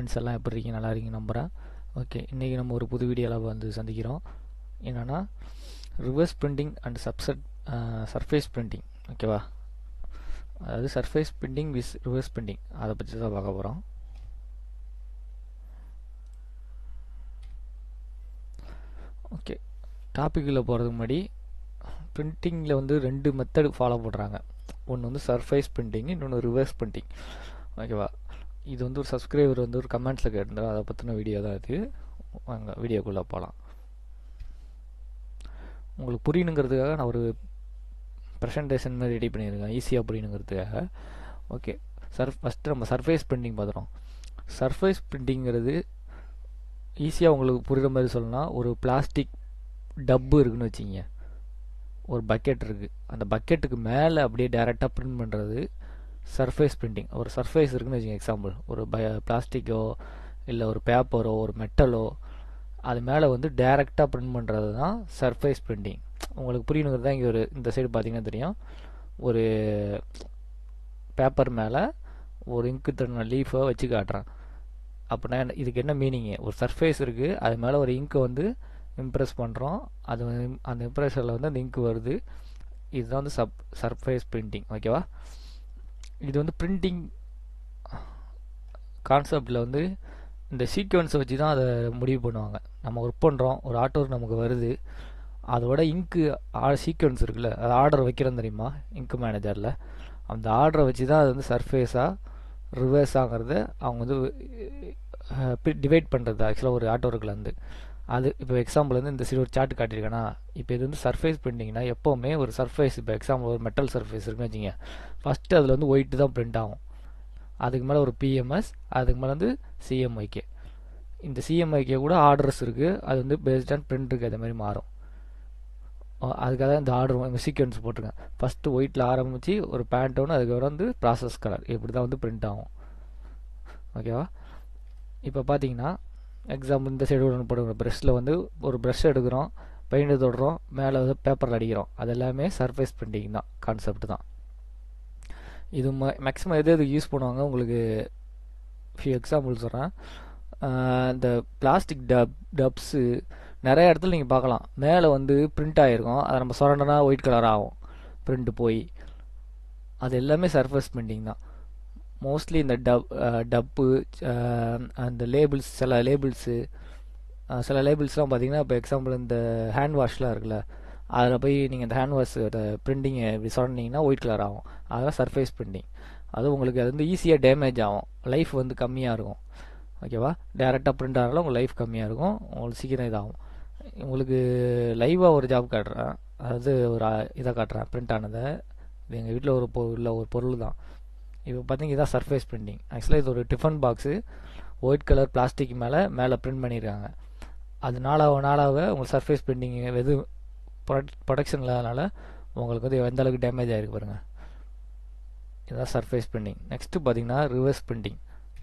friends எல்லாம் எப்படி இருக்கீங்க நல்லா இருக்கீங்க நம்புகிறேன் ஓகே இன்றைக்கி நம்ம ஒரு புது வீடியோவில் வந்து சந்திக்கிறோம் என்னென்னா reverse printing and subset surface printing ஓகேவா அதாவது surface printing with reverse printing அதை பற்றி தான் பார்க்க போகிறோம் ஓகே டாப்பிக்கில் போகிறதுக்கு முன்னாடி பிரிண்டிங்கில் வந்து ரெண்டு மெத்தடு ஃபாலோ பண்ணுறாங்க ஒன்று வந்து சர்ஃபேஸ் பிரிண்டிங் இன்னொன்று ரிவர்ஸ் பிரிண்டிங் ஓகேவா இது வந்து ஒரு சப்ஸ்கிரைபர் வந்து ஒரு கமெண்ட்ஸில் கேட்டிருந்தார் அதை பற்றின வீடியோ தான் இது வாங்க வீடியோக்குள்ளே போகலாம் உங்களுக்கு புரியணுங்கிறதுக்காக நான் ஒரு ப்ரெசன்டேஷன் மாதிரி ரெடி பண்ணியிருக்கேன் ஈஸியாக புரியணுங்கிறதுக்காக ஓகே சர்ஃப் ஃபஸ்ட்டு நம்ம சர்ஃபேஸ் பிரிண்டிங் பார்த்துறோம் சர்ஃபேஸ் பிரிண்டிங்கிறது ஈஸியாக உங்களுக்கு புரிகிற மாதிரி சொல்லணும்னா ஒரு பிளாஸ்டிக் டப்பு இருக்குன்னு வச்சிங்க ஒரு பக்கெட் இருக்குது அந்த பக்கெட்டுக்கு மேலே அப்படியே டேரெக்டாக பிரிண்ட் பண்ணுறது சர்ஃபேஸ் பிரிண்டிங் ஒரு சர்ஃபேஸ் இருக்குன்னு வச்சுங்க எக்ஸாம்பிள் ஒரு ப பிளாஸ்டிக்கோ இல்லை ஒரு பேப்பரோ ஒரு மெட்டலோ அது மேலே வந்து டேரெக்டாக பிரிண்ட் பண்ணுறது தான் சர்ஃபேஸ் பிரிண்டிங் உங்களுக்கு புரியணுங்கிறது தான் இங்கே ஒரு இந்த சைடு பார்த்தீங்கன்னா தெரியும் ஒரு பேப்பர் மேலே ஒரு இங்கு தண்ண லீஃபை வச்சு காட்டுறேன் அப்படின்னா இதுக்கு என்ன மீனிங்கு ஒரு சர்ஃபேஸ் இருக்குது அது மேலே ஒரு இங்க்கை வந்து இம்ப்ரெஸ் பண்ணுறோம் அது அந்த இம்ப்ரெஷரில் வந்து அந்த இங்க் வருது இதுதான் வந்து சப் சர்ஃபேஸ் பிரிண்டிங் ஓகேவா இது வந்து பிரிண்டிங் கான்செப்டில் வந்து இந்த சீக்வன்ஸை வச்சு தான் அதை முடிவு பண்ணுவாங்க நம்ம ஒர்க் பண்ணுறோம் ஒரு ஆட்டோர் நமக்கு வருது அதோட இங்க்கு சீக்வன்ஸ் இருக்குல்ல அது ஆர்டர் வைக்கிறோம் தெரியுமா இங்க் மேனேஜரில் அந்த ஆர்டரை வச்சு தான் அது வந்து சர்ஃபேஸாக ரிவர்ஸாங்கிறத அவங்க வந்து டிவைட் பண்ணுறது ஆக்சுவலாக ஒரு ஆட்டோ இருக்குல்ல வந்து அது இப்போ எக்ஸாம்பிள் வந்து இந்த சைடு ஒரு சார்ட் காட்டியிருக்கேன்னா இப்போ இது வந்து சர்ஃபேஸ் பிரிண்டிங்னா எப்போவுமே ஒரு சர்ஃபேஸ் இப்போ எக்ஸாம்பிள் ஒரு மெட்டல் சர்ஃபேஸ் இருக்குன்னு வச்சுங்க ஃபஸ்ட்டு அதில் வந்து ஒயிட்டு தான் பிரிண்ட் ஆகும் அதுக்கு மேலே ஒரு பிஎம்எஸ் அதுக்கு மேலே வந்து சிஎம்ஐகே இந்த சிஎம்ஐகே கூட ஆர்டர்ஸ் இருக்குது அது வந்து பேஸ்ட் ஆன் பிரிண்ட் இருக்குது அதே மாதிரி மாறும் அதுக்காக இந்த ஆர்டர் சீக்வன்ஸ் போட்டிருக்கேன் ஃபஸ்ட்டு ஒயிட்டில் ஆரம்பித்து ஒரு பேண்ட் ஒன்று அதுக்கப்புறம் வந்து ப்ராசஸ் கலர் இப்படி தான் வந்து பிரிண்ட் ஆகும் ஓகேவா இப்போ பார்த்தீங்கன்னா எக்ஸாம்பிள் இந்த சைடு ஒன்று போடுற ப்ரெஷ்ஷில் வந்து ஒரு ப்ரெஷ் எடுக்கிறோம் பெயிண்ட் தொடுறோம் மேலே வந்து பேப்பரில் அடிக்கிறோம் அது எல்லாமே சர்ஃபேஸ் பிரிண்டிங் தான் கான்செப்ட் தான் இது மேக்ஸிமம் எது எதுக்கு யூஸ் பண்ணுவாங்க உங்களுக்கு ஃபியூ எக்ஸாம்பிள் சொல்கிறேன் இந்த பிளாஸ்டிக் டப் டப்ஸு நிறைய இடத்துல நீங்கள் பார்க்கலாம் மேலே வந்து பிரிண்ட் ஆகிருக்கும் அதை நம்ம சொரண்டனா ஒயிட் கலர் ஆகும் பிரிண்ட் போய் அது எல்லாமே சர்ஃபேஸ் பிரிண்டிங் தான் மோஸ்ட்லி இந்த டப் டப்பு அந்த லேபிள்ஸ் சில லேபிள்ஸு சில லேபிள்ஸ்லாம் பார்த்தீங்கன்னா இப்போ எக்ஸாம்பிள் இந்த ஹேண்ட் வாஷ்லாம் இருக்குல்ல அதில் போய் நீங்கள் இந்த ஹேண்ட் வாஷ் பிரிண்டிங்கை இப்படி சொன்னீங்கன்னா ஒயிட் கலர் ஆகும் அதெல்லாம் சர்ஃபேஸ் பிரிண்டிங் அது உங்களுக்கு அது வந்து ஈஸியாக டேமேஜ் ஆகும் லைஃப் வந்து கம்மியாக இருக்கும் ஓகேவா டேரெக்டாக பிரிண்ட் ஆனாலும் உங்களுக்கு லைஃப் கம்மியாக இருக்கும் உங்களுக்கு சீக்கிரம் இதாகும் உங்களுக்கு லைவாக ஒரு ஜாப் காட்டுறேன் அதாவது ஒரு இதை காட்டுறேன் பிரிண்ட் ஆனதை இது எங்கள் வீட்டில் ஒரு பொருள் ஒரு பொருள் தான் இப்போ பார்த்தீங்க இதான் சர்ஃபேஸ் பிரிண்டிங் ஆக்சுவலாக இது ஒரு tiffin box white colour plastic மேலே மேலே பிரிண்ட் பண்ணியிருக்காங்க அது நாளாக நாளாக உங்களுக்கு சர்ஃபேஸ் பிரிண்டிங் எது ப்ரொடக்ஷன் இல்லாதனால உங்களுக்கு வந்து எந்த அளவுக்கு டேமேஜ் ஆகிருக்கு பாருங்கள் இதுதான் சர்ஃபேஸ் பிரிண்டிங் நெக்ஸ்ட்டு பார்த்தீங்கன்னா ரிவர்ஸ் பிரிண்டிங்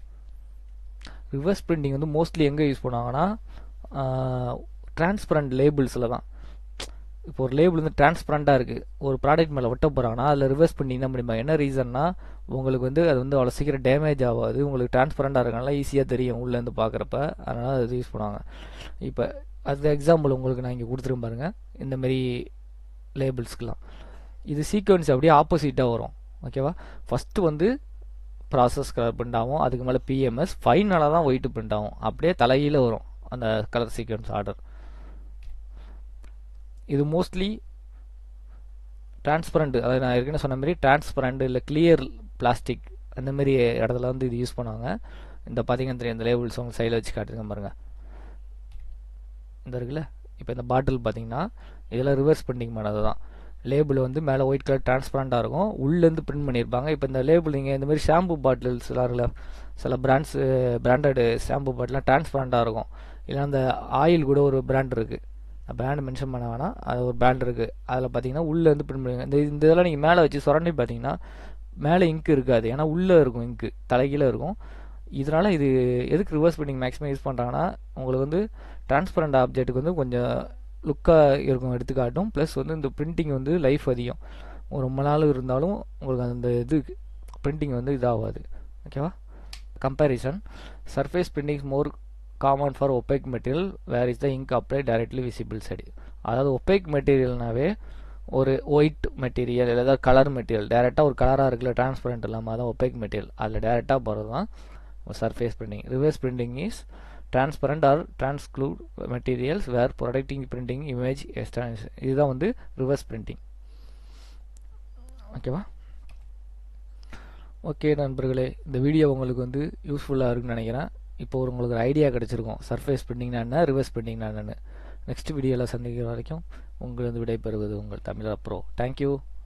ரிவர்ஸ் பிரிண்டிங் வந்து மோஸ்ட்லி எங்கே யூஸ் பண்ணுவாங்கன்னா டிரான்ஸ்பரண்ட் லேபிள்ஸில் தான் இப்போ ஒரு லேபிள் வந்து டிரான்ஸ்பரண்ட்டாக இருக்குது ஒரு ப்ராடக்ட் மேலே ஒட்ட போகிறாங்கன்னா அதில் ரிவர்ஸ் பிரிண்டிங் தான் முடியுமா என்ன ரீசன்னா உங்களுக்கு வந்து அது வந்து அவ்வளோ சீக்கிரம் டேமேஜ் ஆகாது உங்களுக்கு டிரான்ஸ்பரண்ட்டாக இருக்கனால ஈஸியாக தெரியும் உள்ளேருந்து பார்க்குறப்ப அதனால் அது யூஸ் பண்ணுவாங்க இப்போ அது எக்ஸாம்பிள் உங்களுக்கு நான் இங்கே கொடுத்துருக்கேன் பாருங்கள் இந்தமாரி லேபிள்ஸ்க்கெலாம் இது சீக்வன்ஸ் அப்படியே ஆப்போசிட்டாக வரும் ஓகேவா ஃபஸ்ட்டு வந்து ப்ராசஸ் கலர் பிரிண்ட் ஆகும் அதுக்கு மேலே பிஎம்எஸ் ஃபைனலாக தான் ஒயிட்டு பிரிண்ட் ஆகும் அப்படியே தலையில் வரும் அந்த கலர் சீக்வன்ஸ் ஆர்டர் இது மோஸ்ட்லி டிரான்ஸ்பரண்ட் அதாவது நான் ஏற்கனவே சொன்ன மாதிரி டிரான்ஸ்பரண்ட் இல்லை கிளியர் பிளாஸ்டிக் அந்த மாதிரி இடத்துல வந்து இது யூஸ் பண்ணுவாங்க இந்த பார்த்தீங்கன்னா தெரியும் இந்த லேபிள்ஸ் உங்கள் சைடில் வச்சு காட்டுங்க பாருங்கள் இந்த இருக்குல்ல இப்போ இந்த பாட்டில் பார்த்தீங்கன்னா இதெல்லாம் ரிவர்ஸ் பிரிண்டிங் பண்ணது தான் லேபிள் வந்து மேலே ஒயிட் கலர் டிரான்ஸ்பரண்ட்டாக இருக்கும் உள்ளேருந்து பிரிண்ட் பண்ணியிருப்பாங்க இப்போ இந்த லேபிள் நீங்கள் இந்த மாதிரி ஷாம்பு பாட்டில்ஸ்லாம் இருக்குல்ல சில பிராண்ட்ஸ் பிராண்டடு ஷாம்பு பாட்டிலாம் டிரான்ஸ்பரண்ட்டாக இருக்கும் இல்லை அந்த ஆயில் கூட ஒரு பிராண்ட் இருக்குது பிராண்ட் மென்ஷன் பண்ண வேணாம் அது ஒரு பிராண்ட் இருக்குது அதில் பார்த்தீங்கன்னா உள்ளே வந்து பிரிண்ட் பண்ணுவீங்க இந்த இந்த இதெல்லாம் நீங்கள் மேலே வச்சு சுரண்டி பார்த்தீங்கன்னா மேலே இங்கு இருக்காது ஏன்னா உள்ளே இருக்கும் இங்கு தலைகீழ இருக்கும் இதனால் இது எதுக்கு ரிவர்ஸ் பிரிண்டிங் மேக்ஸிமம் யூஸ் பண்ணுறாங்கன்னா உங்களுக்கு வந்து டிரான்ஸ்பரண்ட் ஆப்ஜெக்ட்டுக்கு வந்து கொஞ்சம் லுக்காக இருக்கும் எடுத்துக்காட்டும் ப்ளஸ் வந்து இந்த பிரிண்டிங் வந்து லைஃப் அதிகம் ரொம்ப நாள் இருந்தாலும் உங்களுக்கு அந்த இது பிரிண்டிங் வந்து இதாகாது ஓகேவா comparison surface printing is more common for opaque material where is the ink apply directly visible side அதாவது ஒப்பேக் மெட்டீரியல்னாவே ஒரு ஒயிட் மெட்டீரியல் இல்லை ஏதாவது கலர் மெட்டீரியல் டேரெக்டாக ஒரு கலராக இருக்குல்ல டிரான்ஸ்பரண்ட் இல்லாமல் அதான் ஒப்பேக் மெட்டீரியல் அதில் டேரெக்டாக போகிறது தான் surface printing reverse printing is transparent or translucent materials where protecting printing image எஸ்டான்ஸ் இதுதான் வந்து ரிவர்ஸ் பிரிண்டிங் ஓகேவா ஓகே நண்பர்களே இந்த வீடியோ உங்களுக்கு வந்து யூஸ்ஃபுல்லாக இருக்குன்னு நினைக்கிறேன் இப்போ ஒரு உங்களுக்கு ஒரு ஐடியா கிடச்சிருக்கும் சர்ஃபேஸ் பிரிண்டிங்னா என்ன ரிவர்ஸ் பிரிண்டிங்னா என்னன்னு நெக்ஸ்ட் வீடியோவில் சந்திக்கிற வரைக்கும் உங்களது விடைபெறுவது உங்கள் தமிழா ப்ரோ தேங்க்யூ